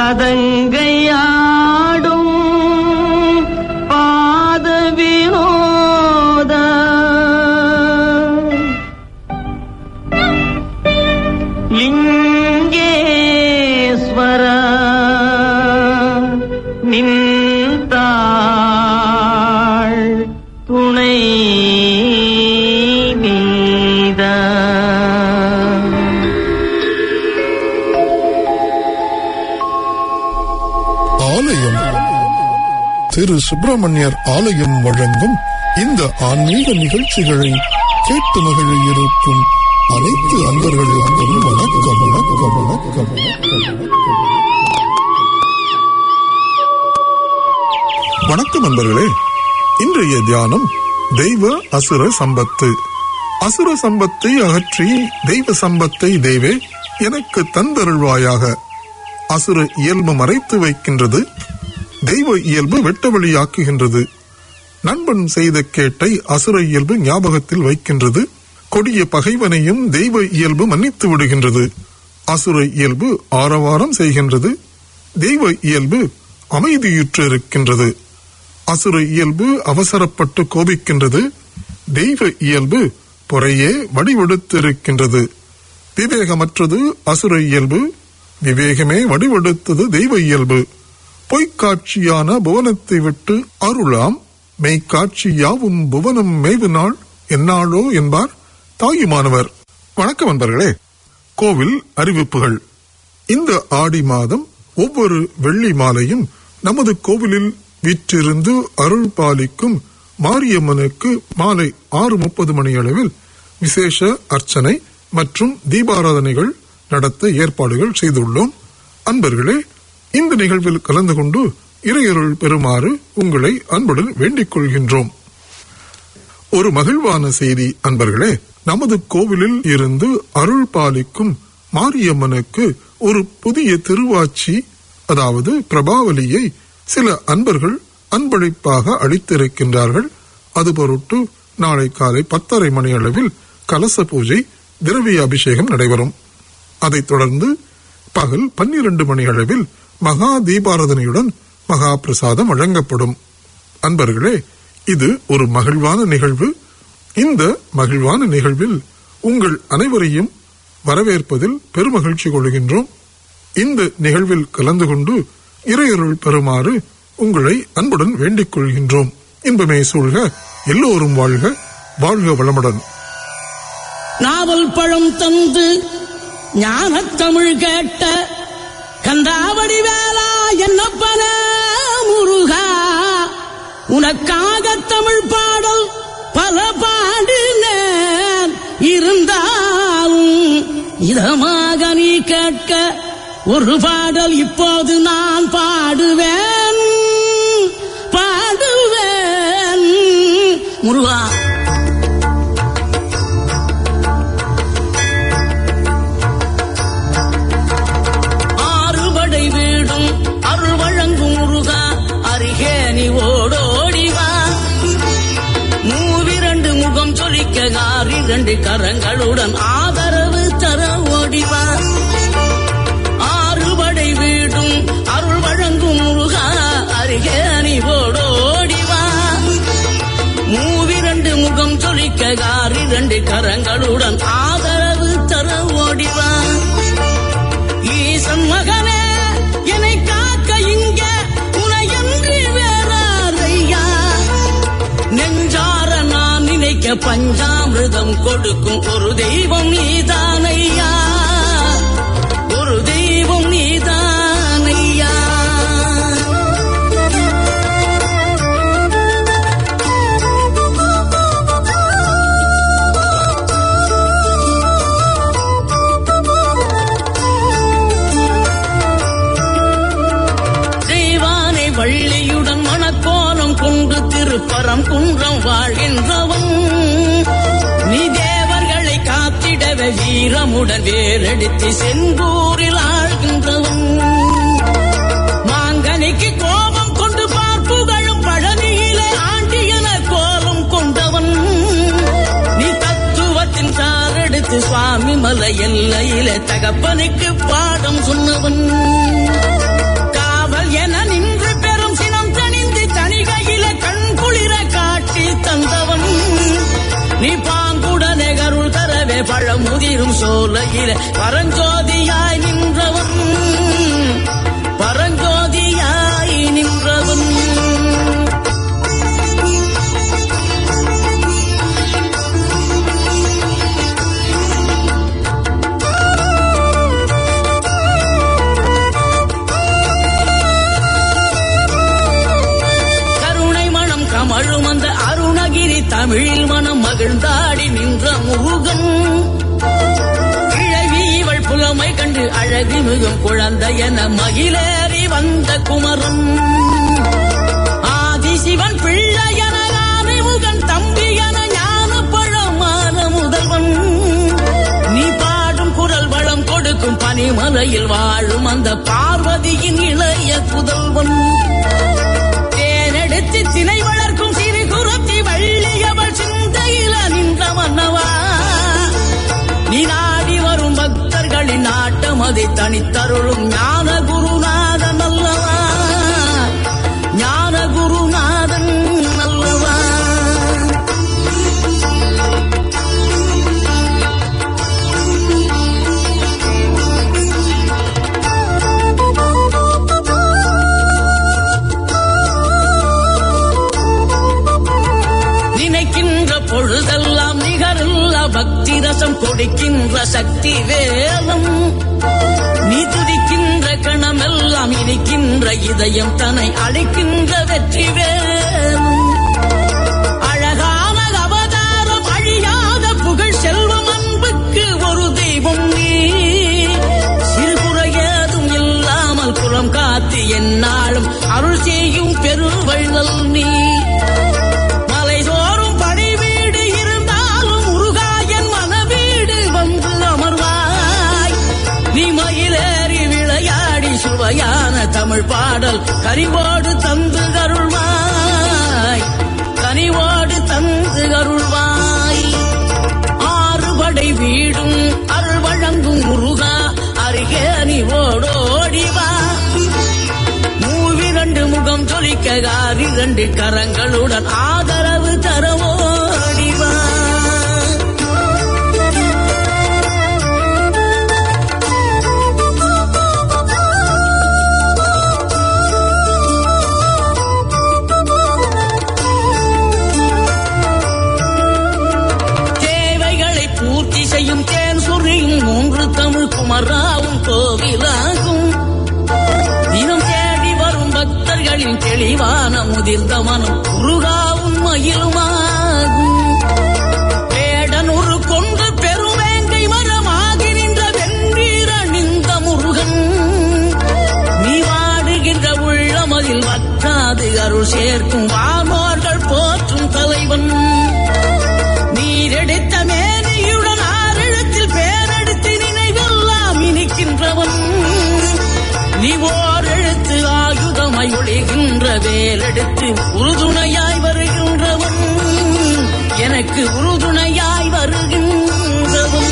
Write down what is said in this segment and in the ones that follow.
பாதங்கையாடும் பாத வினோத லிங்கேஸ்வர நின்றாள் துணை நீத ஆலயம் திரு சுப்பிரமணியர் ஆலயம் வழங்கும் இந்த ஆன்மீக நிகழ்ச்சிகளை கேட்டு மகிழ இருக்கும் அனைத்து அன்பர்களுக்கும் வணக்கம் வணக்கம் வணக்கம் வணக்கம் வணக்கம் அன்பர்களே இன்றைய தியானம் தெய்வ அசுர சம்பத்து அசுர சம்பத்தை அகற்றி தெய்வ சம்பத்தை தெய்வே எனக்கு தந்தருள்வாயாக அசுர இயல்பு மறைத்து வைக்கின்றது தெய்வ இயல்பு வெட்ட வழியாக்குகின்றது நண்பன் செய்த கேட்டை அசுர இயல்பு ஞாபகத்தில் வைக்கின்றது கொடிய பகைவனையும் தெய்வ இயல்பு மன்னித்து விடுகின்றது அசுர இயல்பு ஆரவாரம் செய்கின்றது தெய்வ இயல்பு அமைதியுற்று இருக்கின்றது அசுர இயல்பு அவசரப்பட்டு கோபிக்கின்றது தெய்வ இயல்பு பொறையே வடிவெடுத்திருக்கின்றது விவேகமற்றது அசுர இயல்பு விவேகமே வடிவெடுத்தது தெய்வ இயல்பு பொய்க்காட்சியான புவனத்தை விட்டு அருளாம் மெய்க்காட்சி யாவும் புவனம் மேவு நாள் என்னாளோ என்பார் தாயுமானவர் வணக்கம் நண்பர்களே கோவில் அறிவிப்புகள் இந்த ஆடி மாதம் ஒவ்வொரு வெள்ளி மாலையும் நமது கோவிலில் வீற்றிருந்து அருள் பாலிக்கும் மாரியம்மனுக்கு மாலை ஆறு முப்பது மணி அளவில் விசேஷ அர்ச்சனை மற்றும் தீபாராதனைகள் நடத்த ஏற்பாடுகள் செய்துள்ளோம் அன்பர்களே இந்த நிகழ்வில் கலந்து கொண்டு இறையருள் பெறுமாறு உங்களை அன்புடன் வேண்டிக் கொள்கின்றோம் ஒரு மகிழ்வான செய்தி அன்பர்களே நமது கோவிலில் இருந்து அருள் பாலிக்கும் மாரியம்மனுக்கு ஒரு புதிய திருவாச்சி அதாவது பிரபாவலியை சில அன்பர்கள் அன்பளிப்பாக அளித்திருக்கின்றார்கள் அது பொருட்டு நாளை காலை பத்தரை மணி அளவில் கலச பூஜை திரவிய அபிஷேகம் நடைபெறும் அதைத் தொடர்ந்து பகல் பன்னிரண்டு மணி அளவில் மகா தீபாராதனையுடன் மகா பிரசாதம் வழங்கப்படும் அன்பர்களே இது ஒரு மகிழ்வான நிகழ்வு இந்த மகிழ்வான நிகழ்வில் உங்கள் அனைவரையும் வரவேற்பதில் பெருமகிழ்ச்சி கொள்கின்றோம் இந்த நிகழ்வில் கலந்து கொண்டு இறையருள் பெறுமாறு உங்களை அன்புடன் வேண்டிக் கொள்கின்றோம் இன்பமே சூழ்க எல்லோரும் வாழ்க வாழ்க வளமுடன் நாவல் பழம் தந்து ஞானத் தமிழ் கேட்ட கந்தாவடி வேளா என்னப்பன முருகா உனக்காக தமிழ் பாடல் பல பாடினேன் இருந்தாலும் இதமாக நீ கேட்க ஒரு பாடல் இப்போது நான் பாடுவேன் பாடுவேன் முருகா ஆறுபடை வீடும் அருள் வழங்கும் முருகா அருகே நீ ஓடோடிவா மூவிரண்டு முகம் சொலிக்க ஆறிரண்டு கரங்களுடன் ஆதரவு தர ஓடிவா ஆறுபடை வீடும் அருள் வழங்கும் முருகா அருகே நீ ஓடோடிவா மூவிரண்டு முகம் சொலிக்க ஆறிரண்டு கரங்களுடன் ஆதரவு தர ஓடிவா ஈசன் மகனே என்னை காக்க இங்க உனையன்றி வேறாரையா நெஞ்சார நான் நினைக்க பஞ்சாமிர்தம் கொடுக்கும் ஒரு தெய்வம் நீதானையா ஒரு தெய்வம் நீதானையா தெய்வானை வள்ளியுடன் மணக்கோலம் கொண்டு திருப்பரம் குன்றம் வாழ்கின்றவன் நீ தேவர்களை காத்திடவே வீரமுடன் வேலெடுத்து செங்கூரில் ஆழ்கின்றவன் மாங்கனிக்கு கோபம் கொண்டு பார்ப்புகளும் பழனியிலே ஆண்டியன கோலம் கொண்டவன் நீ தத்துவத்தின் சாரெடுத்து சுவாமி மலை எல்லையிலே தகப்பனுக்கு பாடம் சொன்னவன் தந்தவன் நீ பாங்குடனே கருள் தரவே பழமுதிரும் சோலையில பரஞ்சோதியாய் நின்றவன் பரஞ்சோதியாய் நின்றவன் கருணை மனம் கமழும் அந்த அருணகிரி தமிழில் மனம் மகிழ்ந்தாடி நின்ற முருகன் கிழவி இவள் புலமை கண்டு அழகு மிகும் குழந்தை என மகிழேறி வந்த குமரன் ஆதிசிவன் பிள்ளை என முகன் தம்பி என ஞான பழமான முதல்வன் நீ பாடும் குரல் வளம் கொடுக்கும் பனிமலையில் வாழும் அந்த பார்வதியின் இளைய புதல்வன் தேனெடுத்து திணை வளர்க்கும் சிறு குரத்தி வள்ளியவள் சிந்தையில நின்ற மன்னவா நீ நாடி வரும் பக்தர்களின் நாட்டம் அதை தனித்தருளும் ஞான குருநாதன் அல்லவா ஞான குருநாதன் அல்லவா நினைக்கின்ற பொழுதெல்லாம் நிகரில்ல பக்தி ரசம் கொடுக்கின்ற சக்தி வேலம் நீ துதிக்கின்ற கணமெல்லாம் இனிக்கின்ற இதயம் தன்னை அழைக்கின்ற வெற்றி வேலும் அழகான அவதாரம் அழியாத புகழ் செல்வம் அன்புக்கு ஒரு தெய்வம் நீ சிறுகுறையேதும் இல்லாமல் குலம் காத்து எந்நாளும் அருள் செய்யும் பெருவள்ளல் நீ மலைதோறும் படை வீடு இருந்தாலும் முருகாயன் மனவீடு வந்து அமர்வாய் நீ மயிலேறி விளையாடி சுவையான தமிழ் பாடல் கனிவோடு தந்து கருள்வாய் கனிவோடு தந்து கருள்வாய் ஆறுபடை வீடும் அருள் வழங்கும் முருகா அருகே நீ ஓடோடி வா மூவிரண்டு முகம் ஜொலிக்க இரண்டு கரங்களுடன் ஆதரவு தரவோடி வா தேவைகளை பூர்த்தி செய்யும் தேன் சொரியும் மூன்று தமிழ் குமராவும் கோவிலாகும் தினம் தேடி வரும் பக்தர்களின் தெளிவான முதிர்ந்த மனம் முருகாவும் மயிலுமாகும் வேடனூறு கொண்டு பெருவேங்கை மரமாகி நின்ற வென்றீர நின்ற முருகன் நீ வாடுகின்ற உள்ளமதில் வற்றாது அருள் சேர்க்கும் வானோர்கள் போற்றும் தலைவன் நீரெடுத்த மேனியுடன் ஆறிடத்தில் பேரெடுத்து நினைவெல்லாம் இனிக்கின்றவன் நீ ஓர் எழுத்து ஆயுதமாய் ஒளிகின்ற வேலெடுத்து உறுதுணையாய் வருகின்றவன் எனக்கு உறுதுணையாய் வருகின்றவன்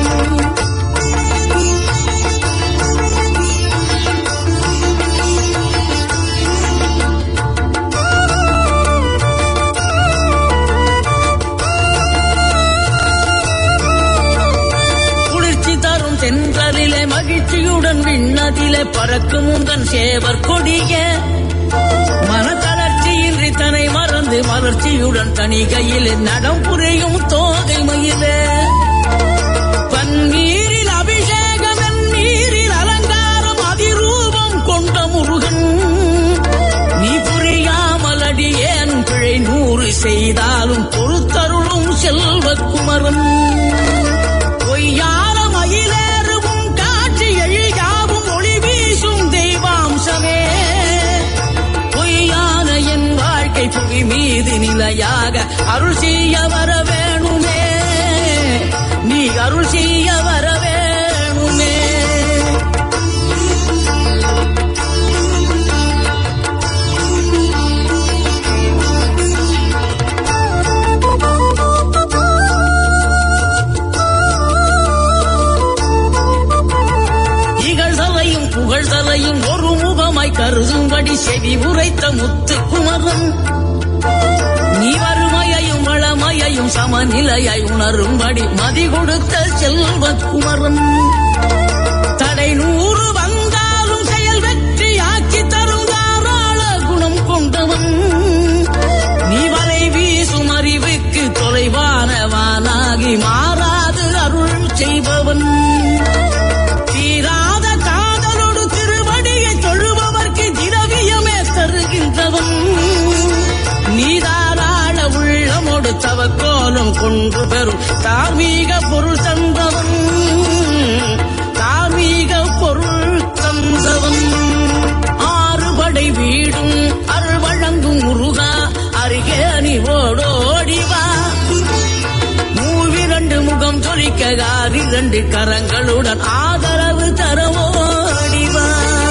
குளிர்ச்சி தரும் தென்றலிலே மகிழ்ச்சியுடன் விண்ணதிலே பறக்கும் உந்தன் சேவர் கொடிய மனத்தளர்ச்சியின்றி தன்னை மறந்து மலர்ச்சியுடன் தனிகையில் நடம் புரியும் தோகை மயிலே பன்னீரில் அபிஷேகம் நீரில் அலங்காரம் அதிரூபம் கொண்ட முருகன் நீ புரியாமல் அடியேன் பிழை நூறு செய்தாலும் பொறுத்தருளும் செல்வக்குமரன் பொய்யான மயிலேறும் காட்சி எழியாவும் ஒளி வீசும் தெய்வாம்சமே பொய்யான என் வாழ்க்கை புவி மீது நிலையாக அருள் செய்ய வர வேணுமே நீ அருள் செய்ய வர வேணுமே இகழ்தலையும் புகழ்தலையும் ஒரு முகமாய் கருதும்படி செவி உரைத்த முத்து குமரன் நீ வறுமையையும் வளமையையும் சமநிலையை உணரும்படி மதி கொடுத்த செல்வக்குமரன் தடை நூறு வந்தாலும் செயல் வெற்றியாக்கி தரும் தாராள குணம் கொண்டவன் நீ வலை வீசும் அறிவுக்கு தொலைவானவானாகி மாறாது அருள் செய்பவன் தீராத காதலோடு திருவடியை தொழுபவர்க்கு திரவியமே தருகின்றவன் நீதாராள உள்ளமோடு தவக்கோலம் கொண்டு பெறும் தார்மீக பொருள் தந்தவன் தார்மீக பொருள் தந்தவன் ஆறுபடை வீடும் அருள் வழங்கும் முருகா அருகே நீ ஓடோடிவா மூவிரண்டு முகம் ஜொலிக்க இரண்டு கரங்களுடன் ஆதரவு தரவோடிவா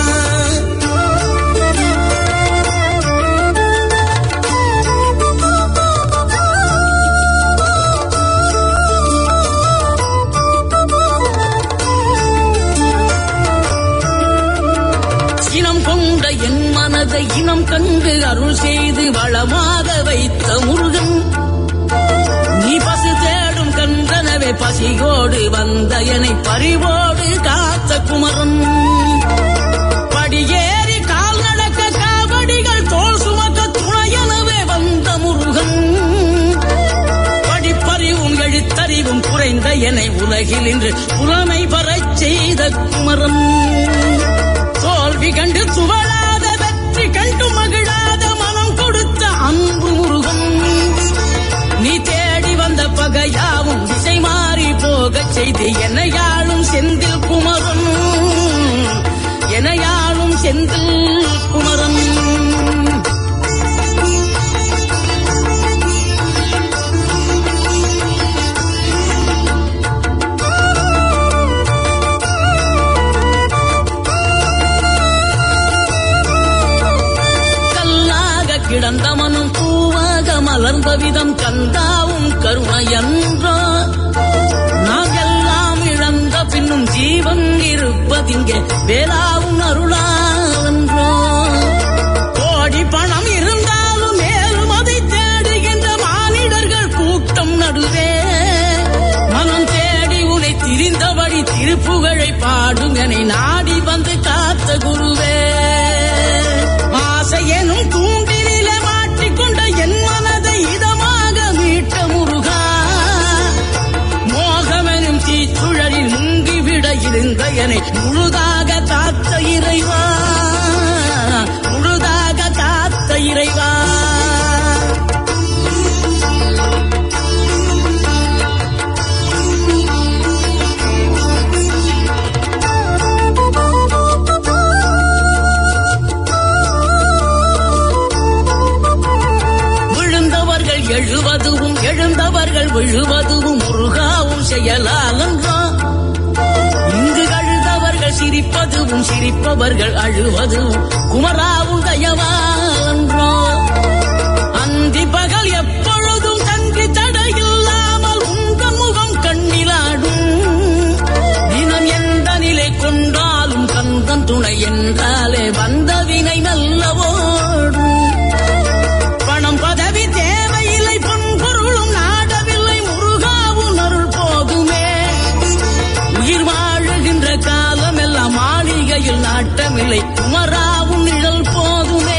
இனம் கொண்ட என் மனதை இனம் கண்டு அருள் செய்து வளமாக வைத்த முருகன் நீ பசு தேடும் கன்றனவே பசியோடு வந்த என்னை பறிவோடு காத்த குமரன் படியேறி கால் நடக்க காவடிகள் தோல் சுமக்க துணையனவே வந்த முருகன் படிப்பறிவும் எழுத்தறிவும் குறைந்த என்னை உலகில் இன்று புலமை பெறச் செய்த குமரன் தோல்வி கண்டு துவளாத வெற்றி கண்டு மகிழாத மனம் கொடுத்த அன்பு முருகன் நீ தேடி வந்த பகையாவும் திசை மாறி போகச் செய்து என்னையாளும் செந்தில் குமரன் என்னையாளும் செந்தில் குமரன் கல்லாக கிடந்த மனம் பூவாக மலர்ந்த விதம் கந்தாவும் கருணையன்றோ நாம் எல்லாம் இழந்த பின்னும் ஜீவன் இருப்பதிங்கே வேளாவும் அருளாவன்றோ கோடி பணம் இருந்தாலும் மேலும் அதை தேடுகின்ற மானிடர்கள் கூட்டம் நடுவே மனம் தேடி உனை திரிந்தபடி திருப்புகழை பாடும் என நாடி வந்து காத்த குருவே ஆசை எனும் தூண்டிலே மாட்டிக்கொண்ட என் மனதை இதமாக மீட்ட முருகா மோகமெனும் தீச்சுழலில் முங்கிவிட இருந்த என்னை முழுதாக காத்த இறைவா முழுதாக காத்த இறைவா விழுந்தவர்கள் எழுவதுவும் எழுந்தவர்கள் விழுவதுவும் முருகாவும் செயலாலன்றோ இங்கு கழுதவர்கள் சிரிப்பதுவும் சிரிப்பவர்கள் அழுவதும் குமராவும் தயவாலன்றோ அந்தி பகல் எப்பொழுதும் தங்கி தடையில்லாமல் உங்கள் முகம் கண்ணிலாடும் தினம் எந்த நிலை கொண்டாலும் கந்தன் துணை என்றாலே வந்த வினை நல்ல ஓடும் பணம் பதவி தேவையில்லை பொன் பொருளும் நாடவில்லை முருகாவும் அருள் போதுமே உயிர் வாழுகின்ற காலம் எல்லாம் மாளிகையில் நாட்டமில்லை குமராவும் நிழல் போதுமே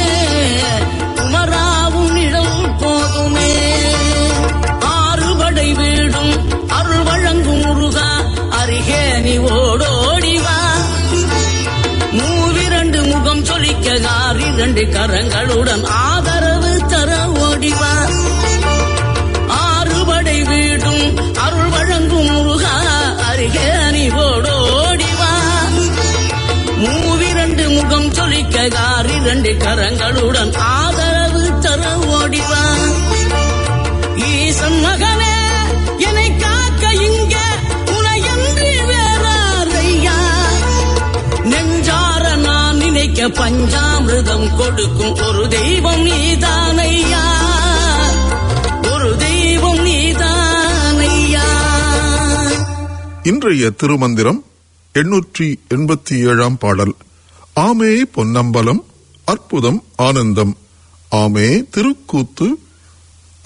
குமராவும் நிழல் போதுமே ஆறுபடை வீடும் அருள் வழங்கும் முருகா அருகே நீ ஓடோடிவா மூவிரண்டு முகம் சொலிக்க இரண்டு கரங்களுடன் ஆதரவு தர ஓடிவா ஆறுபடை வீடும் அருள் வழங்கும் முருகா அருகே நீ ஓடோடிவா மூவிரண்டு முகம் சொலிக்க இரண்டு கரங்களுடன் ஆதரவு தர ஓடிவா ஈசன் மகனே என்னை காக்க இங்க உனையன்றி வேறாரையா நெஞ்சார நான் நினைக்க பஞ்சாமிர்தம் கொடுக்கும் ஒரு தெய்வம் நீதானையா ஒரு தெய்வம் நீதானையா இன்றைய திருமந்திரம் எண்ணூற்றி எண்பத்தி ஏழாம் பாடல் ஆமே பொன்னம்பலம் அற்புதம் ஆனந்தம் ஆமே திருக்கூத்து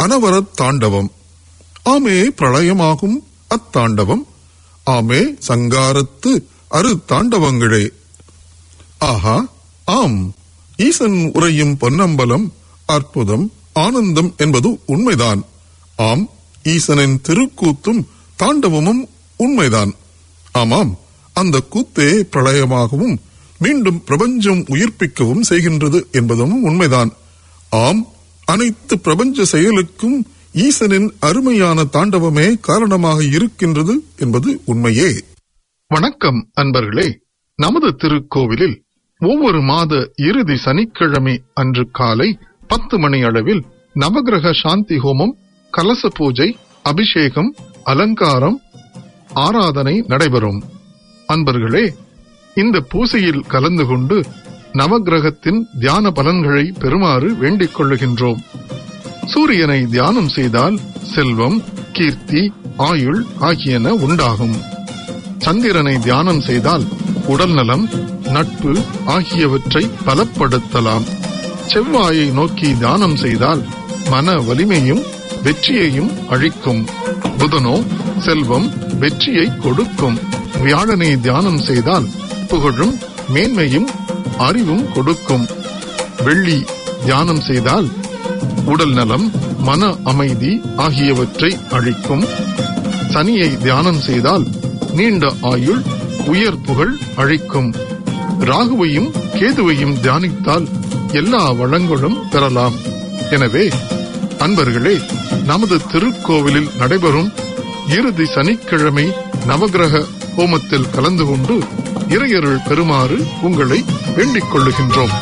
அனவரத் தாண்டவம் ஆமே பிரளயமாகும் அத்தாண்டவம் ஆமே சங்காரத்து அரு தாண்டவங்களே ஆஹா ஆம் ஈசன் உரையும் பொன்னம்பலம் அற்புதம் ஆனந்தம் என்பது உண்மைதான் ஆம் ஈசனின் திருக்கூத்தும் தாண்டவமும் உண்மைதான் ஆமாம் அந்த கூத்தே பிரளயமாகவும் மீண்டும் பிரபஞ்சம் உயிர்ப்பிக்கவும் செய்கின்றது என்பதும் உண்மைதான் ஆம் அனைத்து பிரபஞ்ச செயலுக்கும் ஈசனின் அருமையான தாண்டவமே காரணமாக இருக்கின்றது என்பது உண்மையே வணக்கம் அன்பர்களே நமது திருக்கோவிலில் ஒவ்வொரு மாத இறுதி சனிக்கிழமை அன்று காலை பத்து மணி அளவில் நவகிரக சாந்தி ஹோமம் கலச பூஜை அபிஷேகம் அலங்காரம் ஆராதனை நடைபெறும் அன்பர்களே இந்த பூசையில் கலந்து கொண்டு நவகிரகத்தின் தியான பலன்களை பெறுமாறு வேண்டிக் கொள்ளுகின்றோம் சூரியனை தியானம் செய்தால் செல்வம் கீர்த்தி ஆயுள் ஆகியன உண்டாகும் சந்திரனை தியானம் செய்தால் உடல் நலம் நட்பு ஆகியவற்றை பலப்படுத்தலாம் செவ்வாயை நோக்கி தியானம் செய்தால் மன வலிமையும் வெற்றியையும் அழிக்கும் புதனோ செல்வம் வெற்றியை கொடுக்கும் வியாழனை தியானம் செய்தால் புகழும் மேன்மையும் அறிவும் கொடுக்கும் வெள்ளி தியானம் செய்தால் உடல் நலம் மன அமைதி ஆகியவற்றை அழிக்கும் சனியை தியானம் செய்தால் நீண்ட ஆயுள் உயர் புகழ் அழிக்கும் ராகுவையும் கேதுவையும் தியானித்தால் எல்லா வளங்களும் பெறலாம் எனவே அன்பர்களே நமது திருக்கோவிலில் நடைபெறும் இறுதி சனிக்கிழமை நவகிரக ஹோமத்தில் கலந்து கொண்டு இறையருள் பெறுமாறு உங்களை வேண்டிக் கொள்ளுகின்றோம்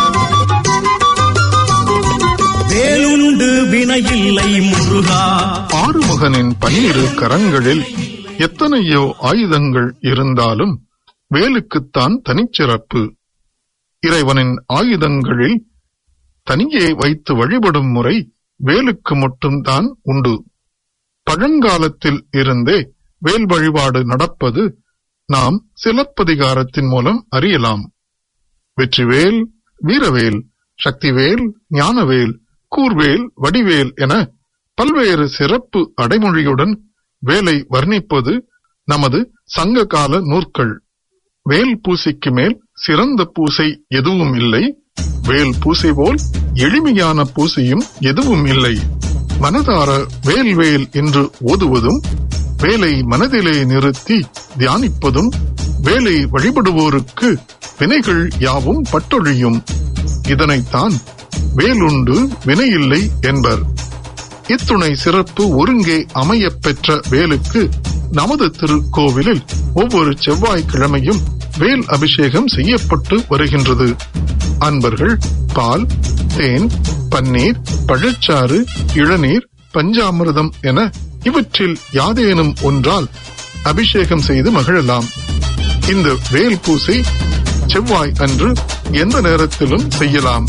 வேலுண்டு வினையில்லை முருகா ஆறுமுகனின் பன்னிரு கரங்களில் எத்தனையோ ஆயுதங்கள் இருந்தாலும் வேலுக்குத்தான் தனிச்சிறப்பு இறைவனின் ஆயுதங்களில் தனியே வைத்து வழிபடும் முறை வேலுக்கு மட்டும்தான் உண்டு பழங்காலத்தில் இருந்தே வேல் வழிபாடு நடப்பது நாம் சிலப்பதிகாரத்தின் மூலம் அறியலாம் வெற்றிவேல் வீரவேல் சக்திவேல் ஞானவேல் கூர்வேல் வடிவேல் என பல்வேறு சிறப்பு அடைமொழியுடன் வேலை வர்ணிப்பது நமது சங்ககால நூற்கள் வேல் பூசைக்கு மேல் சிறந்த பூசை எதுவும் இல்லை வேல் பூசை போல் எளிமையான பூசையும் எதுவும் இல்லை மனதார வேல் வேல் என்று ஓதுவதும் வேலை மனதிலே நிறுத்தி தியானிப்பதும் வேலை வழிபடுவோருக்கு வினைகள் யாவும் பட்டொழியும் இதனைத்தான் வேலுண்டு வினையில்லை என்பர் இத்துணை சிறப்பு ஒருங்கே அமையப் பெற்ற வேலுக்கு நமது திருக்கோவிலில் ஒவ்வொரு செவ்வாய்க்கிழமையும் வேல் அபிஷேகம் செய்யப்பட்டு வருகின்றது அன்பர்கள் பால் தேன் பன்னீர் பழச்சாறு இளநீர் பஞ்சாமிர்தம் என இவற்றில் யாதேனும் ஒன்றால் அபிஷேகம் செய்து மகிழலாம் இந்த வேல் பூசை செவ்வாய் அன்று எந்த நேரத்திலும் செய்யலாம்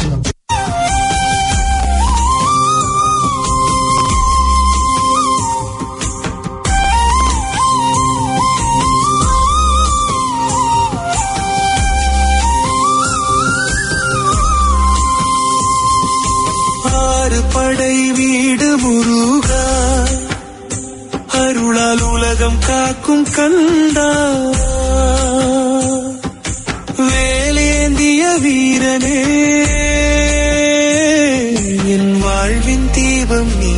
ஆறு படை வீடு முருகா அருளால் உலகம் காக்கும் கந்தா வேலேந்திய வீரனே என் வாழ்வின் தீபம் நீ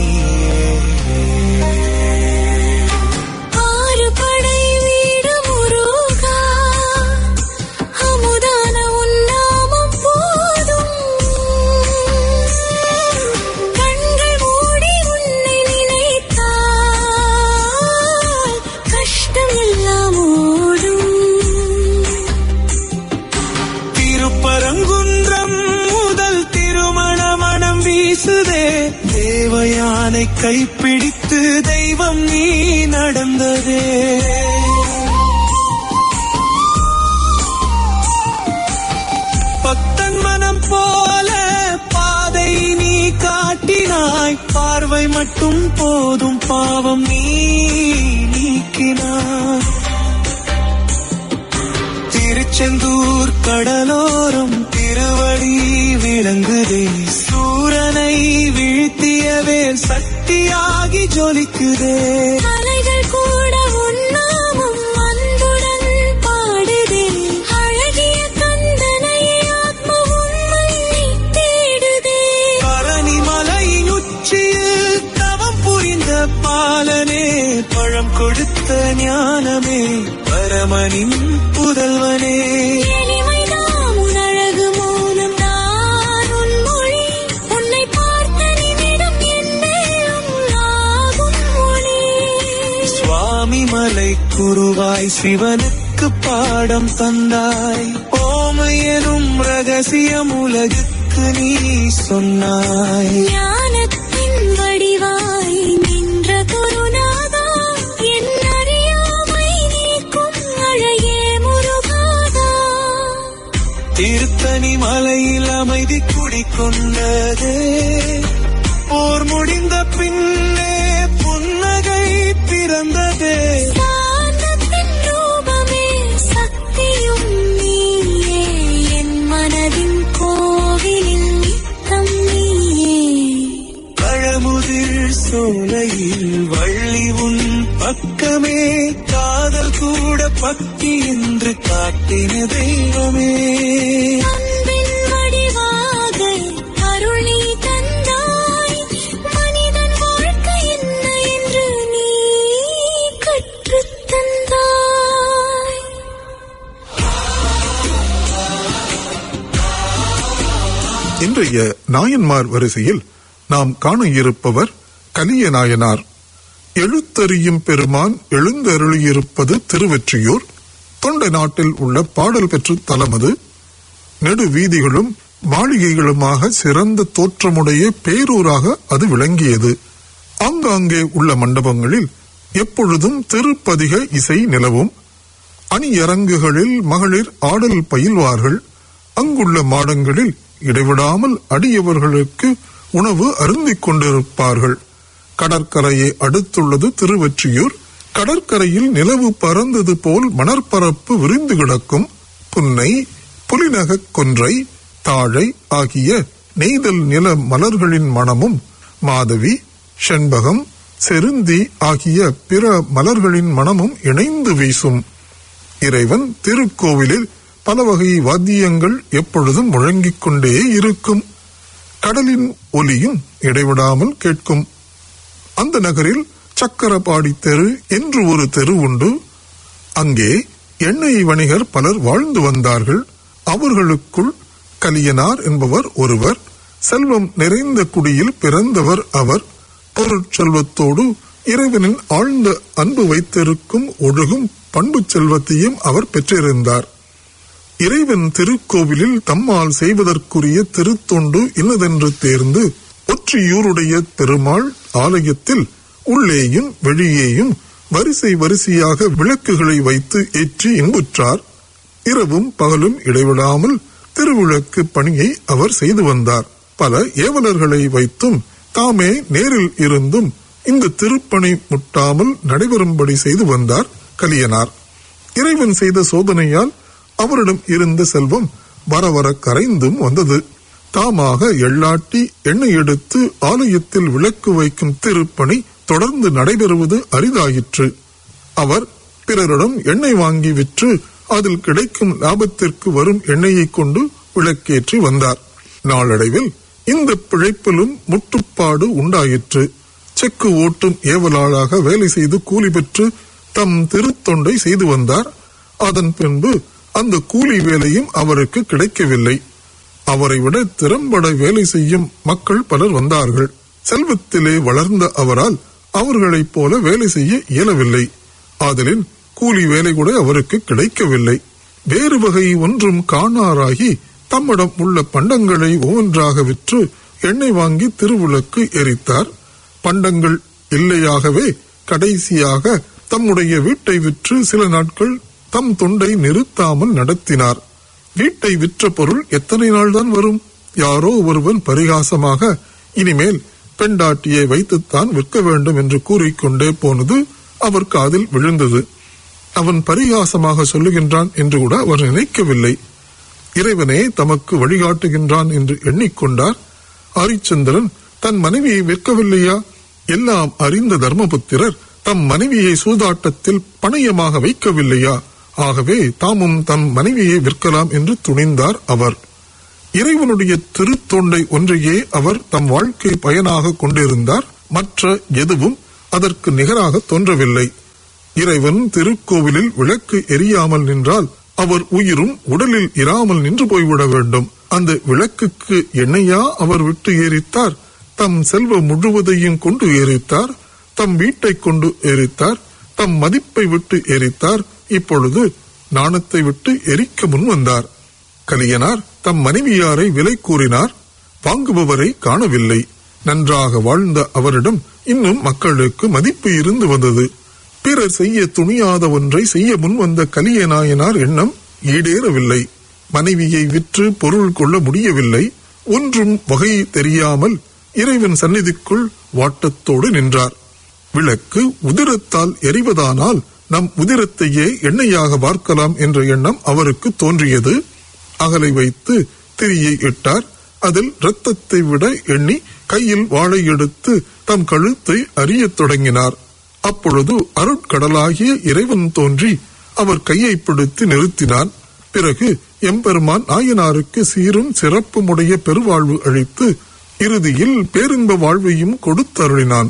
ஆறு படை வீடு முருகா அமுதான உன்னாமம் போதும் கண்கள் மூடி உன்னை நினைத்தால் கஷ்டம் எல்லாம் ஓடும் திருப்பரங்குன்றம் முதல் திருமண மனம் வீசுதே தேவயானை கைப்பிடித்து தெய்வம் நீ நடந்ததே பக்தன் மனம் போல பாதை நீ காட்டினாய் பார்வை மட்டும் போதும் பாவம் நீ நீக்கினாய் திருச்செந்தூர் கடலோரம் திருவடி விளங்குதே சூரனை வீழ்த்திய வேல் சக்தியாகி ஜொலிக்குதே அலைகள் கூட உன்னாமம் அன்புடன் பாடுதே அழகிய கந்தனை ஆத்ம உண்மை தேடுதே பரணி மலையின் உச்சியில் தவம் புரிந்த பாலனே பழம் கொடுத்த ஞானமே பரமனின் புதல்வனே எளிமைதான் உன் அழகு மௌனம் தான் உன் மொழி உன்னை பார்த்த நிமிடம் என்னேயும் ஆகும் ஒளி சுவாமி மலை குருவாய் சிவனுக்கு பாடம் தந்தாய் ஓமையனும் ரகசியம் உலகுக்கு நீ சொன்னாய் ஞானத்தின் வடிவாய் நின்ற குருநாதா என் அறியாமை நீக்கும் அழகே முருகாதா திருத்தணி மலையில் அமைதி குடிக்கொண்டதே போர் முடிந்த பின்னே புன்னகை பிறந்ததே சாந்தத்தின் ரூபமே சக்தியும் நீயே என் மனதின் கோவிலில் நித்தம் நீயே பழமுதிர் சோலையில் வள்ளி உன் பக்கமே காதல் கூட பக்தி என்று காட்டின தெய்வமே அன்பின் வடிவாக அருள் நீ தந்தாய் மனிதன் வாழ்க்கை என்ன என்று நீ கற்றுத் தந்தாய் இன்றைய நாயன்மார் வரிசையில் நாம் காண இருப்பவர் கலிய நாயனார் எழுத்தறியும் பெருமான் எழுந்தருளியிருப்பது திருவெற்றியூர் தொண்டை நாட்டில் உள்ள பாடல் பெற்ற தலமது நெடு வீதிகளும் மாளிகைகளுமாக சிறந்த தோற்றமுடைய பேரூராக அது விளங்கியது ஆங்காங்கே உள்ள மண்டபங்களில் எப்பொழுதும் திருப்பதிக இசை நிலவும் அணியரங்குகளில் மகளிர் ஆடல் பயில்வார்கள் அங்குள்ள மாடங்களில் இடைவிடாமல் அடியவர்களுக்கு உணவு அருந்திக் கொண்டிருப்பார்கள் கடற்கரையை அடுத்துள்ளது திருவெற்றியூர் கடற்கரையில் நிலவு பறந்தது போல் மணற்பரப்பு விரிந்து கிடக்கும் புன்னை புலிநகக் கொன்றை தாழை ஆகிய நெய்தல் நில மலர்களின் மணமும் மாதவி செண்பகம் செருந்தி ஆகிய பிற மலர்களின் மணமும் இணைந்து வீசும் இறைவன் திருக்கோவிலில் பல வகை வாத்தியங்கள் எப்பொழுதும் முழங்கிக் கொண்டே இருக்கும் கடலின் ஒலியும் இடைவிடாமல் கேட்கும் அந்த நகரில் சக்கரபாடி தெரு என்று ஒரு தெரு உண்டு அங்கே எண்ணெய் வணிகர் பலர் வாழ்ந்து வந்தார்கள் அவர்களுக்குள் கலியனார் என்பவர் ஒருவர் செல்வம் நிறைந்த குடியில் பிறந்தவர் அவர் பொருட்செல்வத்தோடு இறைவனின் ஆழ்ந்த அன்பு வைத்திருக்கும் ஒழுகும் பண்பு செல்வத்தையும் அவர் பெற்றிருந்தார் இறைவன் திருக்கோவிலில் தம்மால் செய்வதற்குரிய திருத்தொண்டு இன்னதென்று தேர்ந்து ஒற்றியூருடைய பெருமாள் ஆலயத்தில் உள்ளேயும் வெளியேயும் வரிசை வரிசையாக விளக்குகளை வைத்து ஏற்றி இன்புற்றார் இரவும் பகலும் இடைவிடாமல் திருவிளக்கு பணியை அவர் செய்து வந்தார் பல ஏவலர்களை வைத்தும் தாமே நேரில் இருந்தும் இந்த திருப்பணி முட்டாமல் நடைபெறும்படி செய்து வந்தார் கலியனார் இறைவன் செய்த சோதனையால் அவரிடம் இருந்த செல்வம் வர வர கரைந்தும் வந்தது தாமாக எள்ளாட்டி எண்ணெய் எடுத்து ஆலயத்தில் விளக்கு வைக்கும் திருப்பணி தொடர்ந்து நடைபெறுவது அரிதாயிற்று அவர் பிறரிடம் எண்ணெய் வாங்கி விற்று அதில் கிடைக்கும் லாபத்திற்கு வரும் எண்ணெயை கொண்டு விளக்கேற்றி வந்தார் நாளடைவில் இந்த பிழைப்பிலும் முட்டுப்பாடு உண்டாயிற்று செக்கு ஓட்டும் ஏவலாளாக வேலை செய்து கூலி பெற்று தம் திருத்தொண்டை செய்து வந்தார் அதன் பின்பு அந்த கூலி வேலையும் அவருக்கு கிடைக்கவில்லை அவரை விட திறம்பட வேலை செய்யும் மக்கள் பலர் வந்தார்கள் செல்வத்திலே வளர்ந்த அவரால் அவர்களைப் போல வேலை செய்ய இயலவில்லை ஆதலின் கூலி வேலை கூட அவருக்கு கிடைக்கவில்லை வேறு வகை ஒன்றும் காணாராகி தம்மிடம் உள்ள பண்டங்களை ஒவ்வொன்றாக விற்று எண்ணெய் வாங்கி திருவிளக்கு எரித்தார் பண்டங்கள் இல்லையாகவே கடைசியாக தம்முடைய வீட்டை விற்று சில நாட்கள் தம் தொண்டை நிறுத்தாமல் நடத்தினார் வீட்டை விற்ற பொருள் எத்தனை நாள்தான் வரும் யாரோ ஒருவன் பரிகாசமாக இனிமேல் பெண்டாட்டியை வைத்துத்தான் விற்க வேண்டும் என்று கூறிக்கொண்டே போனது அவர் காதில் விழுந்தது அவன் பரிகாசமாக சொல்லுகின்றான் என்று கூட அவர் நினைக்கவில்லை இறைவனே தமக்கு வழிகாட்டுகின்றான் என்று எண்ணிக்கொண்டார் ஹரிச்சந்திரன் தன் மனைவியை விற்கவில்லையா எல்லாம் அறிந்த தர்மபுத்திரர் தம் மனைவியை சூதாட்டத்தில் பணயமாக வைக்கவில்லையா ஆகவே தாமும் தம் மனைவியை விற்கலாம் என்று துணிந்தார் அவர் இறைவனுடைய திருத்தொண்டை ஒன்றையே அவர் தம் வாழ்க்கை பயனாக கொண்டிருந்தார் மற்ற எதுவும் அதற்கு நிகராக தோன்றவில்லை இறைவன் திருக்கோவிலில் விளக்கு எரியாமல் நின்றால் அவர் உயிரும் உடலில் இராமல் நின்று போய்விட வேண்டும் அந்த விளக்குக்கு எண்ணெயா அவர் விட்டு ஏறித்தார் தம் செல்வ முழுவதையும் கொண்டு ஏறித்தார் தம் வீட்டை கொண்டு ஏறித்தார் தம் மதிப்பை விட்டு எரித்தார் இப்பொழுது நாணத்தை விட்டு எரிக்க முன் வந்தார் கலியனார் தம் மனைவியாரை விலை கூறினார் வாங்குபவரை காணவில்லை நன்றாக வாழ்ந்த அவரிடம் இன்னும் மக்களுக்கு மதிப்பு இருந்து வந்தது பிறர் செய்ய துணியாத ஒன்றை செய்ய முன் வந்த கலிய நாயனார் எண்ணம் ஈடேறவில்லை மனைவியை விற்று பொருள் கொள்ள முடியவில்லை ஒன்றும் வகை தெரியாமல் இறைவன் சந்நிதிக்குள் வாட்டத்தோடு நின்றார் விளக்கு உதிரத்தால் எரிவதானால் நம் உதிரத்தையே எண்ணெயாக பார்க்கலாம் என்ற எண்ணம் அவருக்கு தோன்றியது அகலை வைத்து திரியை இட்டார் அதில் இரத்தத்தை விட எண்ணி கையில் வாளை எடுத்து தம் கழுத்தை அறியத் தொடங்கினார் அப்பொழுது அருட்கடலாகிய இறைவன் தோன்றி அவர் கையை பிடித்து நிறுத்தினான் பிறகு எம்பெருமான் நாயனாருக்கு சீரும் சிறப்புமுடைய பெருவாழ்வு அளித்து இறுதியில் பேரின்ப வாழ்வையும் கொடுத்தருளினான்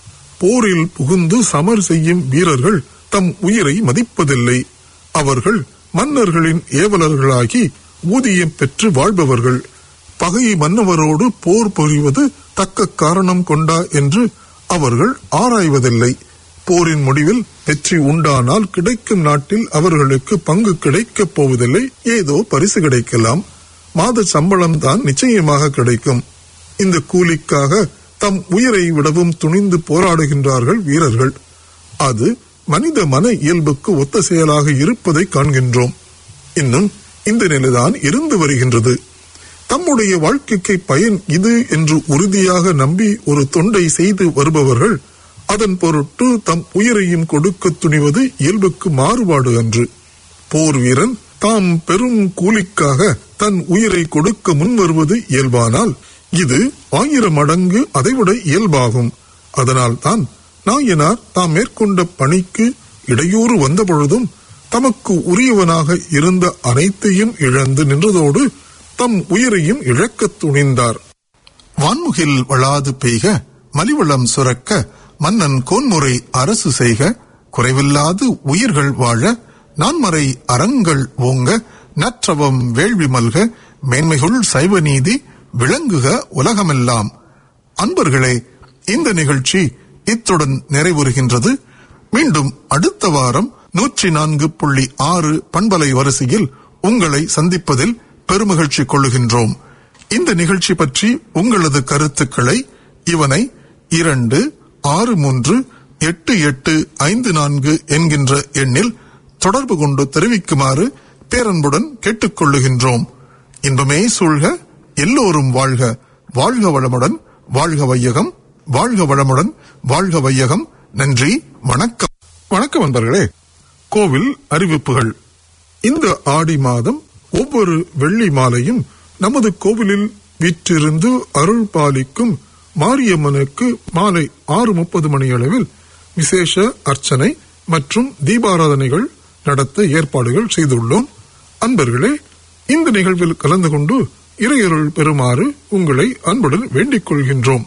போரில் புகுந்து சமர் செய்யும் வீரர்கள் தம் உயிரை மதிப்பதில்லை அவர்கள் மன்னர்களின் ஏவலர்களாகி ஊதியம் பெற்று வாழ்பவர்கள் பகை மன்னவரோடு போர் புரிவது தக்க காரணம் கொண்டா என்று அவர்கள் ஆராய்வதில்லை போரின் முடிவில் வெற்றி உண்டானால் கிடைக்கும் நாட்டில் அவர்களுக்கு பங்கு கிடைக்கப் போவதில்லை ஏதோ பரிசு கிடைக்கலாம் மாத சம்பளம் தான் நிச்சயமாக கிடைக்கும் இந்த கூலிக்காக தம் உயிரை விடவும் துணிந்து போராடுகின்றார்கள் வீரர்கள் அது மனித மன இயல்புக்கு ஒத்த செயலாக இருப்பதை காண்கின்றோம் இன்னும் இந்த நிலைதான் இருந்து வருகின்றது தம்முடைய வாழ்க்கைக்கு பயன் இது என்று உறுதியாக நம்பி ஒரு தொண்டை செய்து வருபவர்கள் அதன் பொருட்டு தம் உயிரையும் கொடுக்க துணிவது இயல்புக்கு மாறுபாடு அன்று போர் வீரன் தாம் பெரும் கூலிக்காக தன் உயிரை கொடுக்க முன் வருவது இயல்பானால் இது ஆயிரம் மடங்கு அதைவிட இயல்பாகும் அதனால்தான் நாயனார் தாம் மேற்கொண்ட பணிக்கு இடையூறு வந்த பொழுதும் தமக்கு உரியவனாக இருந்த அனைத்தையும் இழந்து நின்றதோடு தம் உயிரையும் இழக்கத் துணிந்தார் வான்முகில் வளாது பெய்க மலிவளம் சுரக்க மன்னன் கோன்முறை அரசு செய்க குறைவில்லாது உயிர்கள் வாழ நான்மறை அறங்கள் ஓங்க நற்றவம் வேள்வி மல்க மேன்மைகுள் சைவ நீதி விளங்குக உலகமெல்லாம் அன்பர்களே இந்த நிகழ்ச்சி இத்துடன் நிறைவுறுகின்றது மீண்டும் அடுத்த வாரம் நூற்றி நான்கு புள்ளி ஆறு பண்பலை வரிசையில் உங்களை சந்திப்பதில் பெருமகிழ்ச்சி கொள்ளுகின்றோம் இந்த நிகழ்ச்சி பற்றி உங்களது கருத்துக்களை இவனை இரண்டு ஆறு மூன்று எட்டு எட்டு ஐந்து நான்கு என்கின்ற எண்ணில் தொடர்பு கொண்டு தெரிவிக்குமாறு பேரன்புடன் கேட்டுக்கொள்ளுகின்றோம் இன்பமே சூழ்க எல்லோரும் வாழ்க வாழ்க வளமுடன் வாழ்க வையகம் வாழ்க வளமுடன் வாழ்க வையகம் நன்றி வணக்கம் வணக்கம் நண்பர்களே கோவில் அறிவிப்புகள் இந்த ஆடி மாதம் ஒவ்வொரு வெள்ளி மாலையும் நமது கோவிலில் வீற்றிருந்து அருள் பாலிக்கும் மாரியம்மனுக்கு மாலை ஆறு முப்பது மணி அளவில் விசேஷ அர்ச்சனை மற்றும் தீபாராதனைகள் நடத்த ஏற்பாடுகள் செய்துள்ளோம் அன்பர்களே இந்த நிகழ்வில் கலந்து கொண்டு இறையருள் பெறுமாறு உங்களை அன்புடன் வேண்டிக் கொள்கின்றோம்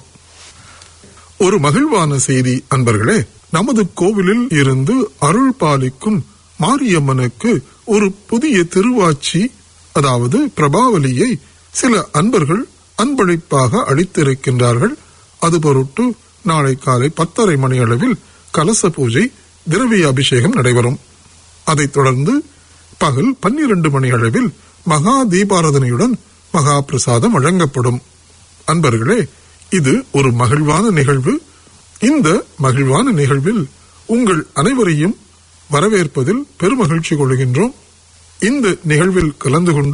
ஒரு மகிழ்வான செய்தி அன்பர்களே நமது கோவிலில் இருந்து அருள் பாலிக்கும் மாரியம்மனுக்கு ஒரு புதிய திருவாச்சி அதாவது பிரபாவலியை சில அன்பர்கள் அன்பளிப்பாக அளித்திருக்கின்றார்கள் அது பொருட்டு நாளை காலை பத்தரை மணி அளவில் கலச பூஜை திரவிய அபிஷேகம் நடைபெறும் அதைத் தொடர்ந்து பகல் பன்னிரண்டு மணி அளவில் மகா தீபாராதனையுடன் மகா பிரசாதம் வழங்கப்படும் அன்பர்களே இது ஒரு மகிழ்வான நிகழ்வு இந்த மகிழ்வான நிகழ்வில் உங்கள் அனைவரையும் வரவேற்பதில் பெருமகிழ்ச்சி கொள்கின்றோம் இந்த நிகழ்வில் கலந்து கொண்டு